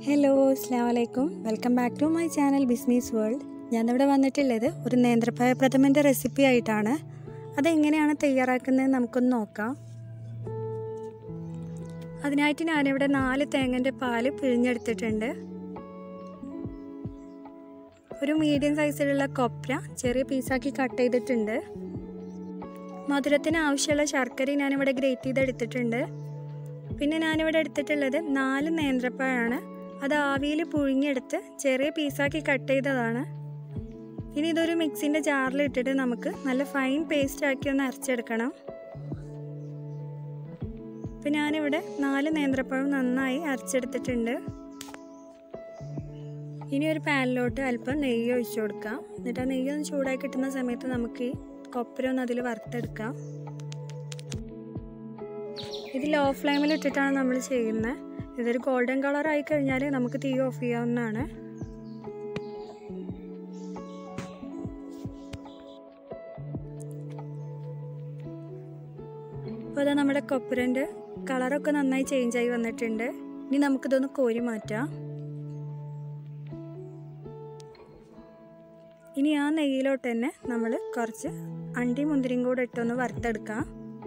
hello അസ്സാം വലൈക്കും welcome back to my channel ബിസ്മീസ് വേൾഡ് ഞാനിവിടെ വന്നിട്ടുള്ളത് ഒരു നേന്ത്രപ്പഴ പ്രഥമൻ്റെ റെസിപ്പി ആയിട്ടാണ് അതെങ്ങനെയാണ് തയ്യാറാക്കുന്നത് നമുക്കൊന്ന് നോക്കാം അതിനായിട്ട് ഞാനിവിടെ നാല് തേങ്ങൻ്റെ പാല് പിഴിഞ്ഞെടുത്തിട്ടുണ്ട് ഒരു മീഡിയം സൈസിലുള്ള കൊപ്ര ചെറിയ പീസാക്കി കട്ട് ചെയ്തിട്ടുണ്ട് മധുരത്തിന് ആവശ്യമുള്ള ശർക്കര ഞാനിവിടെ ഗ്രേറ്റ് ചെയ്തെടുത്തിട്ടുണ്ട് പിന്നെ ഞാനിവിടെ എടുത്തിട്ടുള്ളത് നാല് നേന്ത്രപ്പഴമാണ് അത് ആവിയിൽ പുഴുങ്ങിയെടുത്ത് ചെറിയ പീസാക്കി കട്ട് ചെയ്തതാണ് ഇനി ഇതൊരു മിക്സിൻ്റെ ജാറിൽ ഇട്ടിട്ട് നമുക്ക് നല്ല ഫൈൻ പേസ്റ്റ് ആക്കി ഒന്ന് അരച്ചെടുക്കണം ഇപ്പം ഞാനിവിടെ നാല് നേന്ത്രപ്പഴം നന്നായി അരച്ചെടുത്തിട്ടുണ്ട് ഇനി ഒരു പാനിലോട്ട് അല്പം നെയ്യ് ഒഴിച്ചു കൊടുക്കാം എന്നിട്ട് ആ നെയ്യ് ഒന്ന് ചൂടായി കിട്ടുന്ന സമയത്ത് നമുക്ക് ഈ കൊപ്പര ഒന്ന് അതിൽ വറുത്തെടുക്കാം ഇത് ലോ ഫ്ലെയിമിൽ ഇട്ടിട്ടാണ് നമ്മൾ ചെയ്യുന്നത് ഇതൊരു ഗോൾഡൻ കളർ ആയി കഴിഞ്ഞാൽ നമുക്ക് തീ ഓഫ് ചെയ്യാവുന്നതാണ് അപ്പോൾ അതാ നമ്മുടെ കൊപ്പരൻ്റെ കളറൊക്കെ നന്നായി ചേഞ്ച് ആയി വന്നിട്ടുണ്ട് ഇനി നമുക്കിതൊന്ന് കോരി മാറ്റാം ഇനി ആ നെയ്യിലോട്ട് തന്നെ നമ്മൾ കുറച്ച് അണ്ടി മുന്തിരിയും കൂടെ ഇട്ടൊന്ന് വറുത്തെടുക്കാം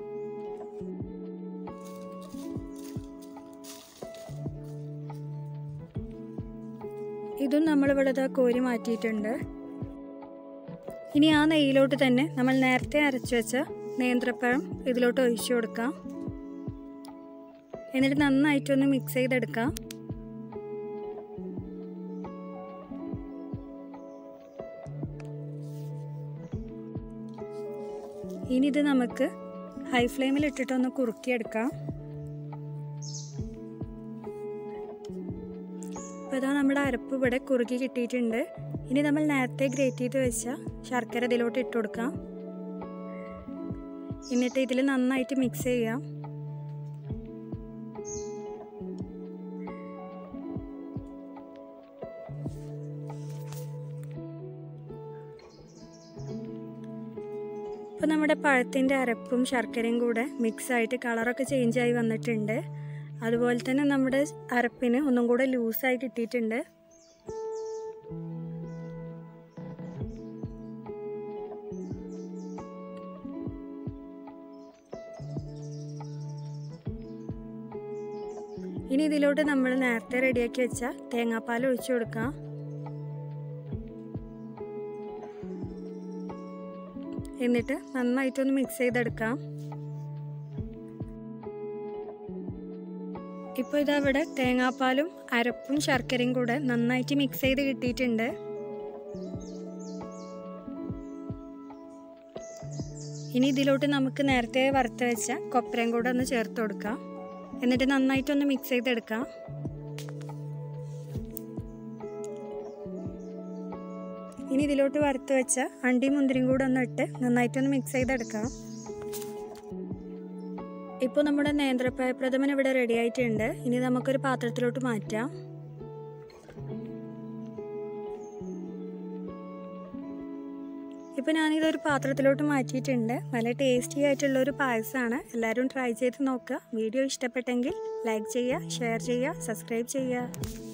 ഇതും നമ്മളിവിടെ ഇതാ കോരി മാറ്റിയിട്ടുണ്ട് ഇനി ആ നെയ്യിലോട്ട് തന്നെ നമ്മൾ നേരത്തെ അരച്ചു വെച്ച നേന്ത്രപ്പഴം ഇതിലോട്ട് ഒഴിച്ചു കൊടുക്കാം എന്നിട്ട് നന്നായിട്ടൊന്ന് മിക്സ് ചെയ്തെടുക്കാം ഇനി ഇത് നമുക്ക് ഹൈ ഫ്ലെയിമിൽ ഇട്ടിട്ടൊന്ന് കുറുക്കിയെടുക്കാം അപ്പോൾ ഇതാ നമ്മുടെ അരപ്പ് ഇവിടെ കുറുക്കി കിട്ടിയിട്ടുണ്ട് ഇനി നമ്മൾ നേരത്തെ ഗ്രേറ്റ് ചെയ്ത് വെച്ച ശർക്കര ഇതിലോട്ട് ഇട്ട് കൊടുക്കാം എന്നിട്ട് ഇതിൽ നന്നായിട്ട് മിക്സ് ചെയ്യാം ഇപ്പോൾ നമ്മുടെ പഴത്തിൻ്റെ അരപ്പും ശർക്കരയും കൂടെ മിക്സ് ആയിട്ട് കളറൊക്കെ ചേഞ്ച് ആയി വന്നിട്ടുണ്ട് അതുപോലെ തന്നെ നമ്മുടെ അരപ്പിന് ഒന്നും കൂടെ ലൂസായി കിട്ടിയിട്ടുണ്ട് ഇനി ഇതിലോട്ട് നമ്മൾ നേരത്തെ റെഡിയാക്കി വെച്ച തേങ്ങാപ്പാൽ ഒഴിച്ചു കൊടുക്കാം എന്നിട്ട് നന്നായിട്ടൊന്ന് മിക്സ് ചെയ്തെടുക്കാം ഇപ്പോൾ ഇതവിടെ തേങ്ങാപ്പാലും അരപ്പും ശർക്കരയും കൂടെ നന്നായിട്ട് മിക്സ് ചെയ്ത് കിട്ടിയിട്ടുണ്ട് ഇനി ഇതിലോട്ട് നമുക്ക് നേരത്തെ വറുത്ത് വെച്ച കൊപ്പരയും കൂടെ ഒന്ന് ചേർത്ത് കൊടുക്കാം എന്നിട്ട് നന്നായിട്ടൊന്ന് മിക്സ് ചെയ്തെടുക്കാം ഇനി ഇതിലോട്ട് വറുത്ത് വെച്ച അണ്ടി മുന്തിരിയും കൂടെ ഒന്ന് ഇട്ട് നന്നായിട്ടൊന്ന് മിക്സ് ചെയ്തെടുക്കാം ഇപ്പോൾ നമ്മുടെ നേന്ത്രപ്പഴ പ്രഥമൻ ഇവിടെ റെഡി ആയിട്ടുണ്ട് ഇനി നമുക്കൊരു പാത്രത്തിലോട്ട് മാറ്റാം ഇപ്പോൾ ഞാനിതൊരു പാത്രത്തിലോട്ട് മാറ്റിയിട്ടുണ്ട് നല്ല ടേസ്റ്റി ആയിട്ടുള്ള ഒരു പായസമാണ് എല്ലാവരും ട്രൈ ചെയ്ത് നോക്കുക വീഡിയോ ഇഷ്ടപ്പെട്ടെങ്കിൽ ലൈക്ക് ചെയ്യുക ഷെയർ ചെയ്യുക സബ്സ്ക്രൈബ് ചെയ്യുക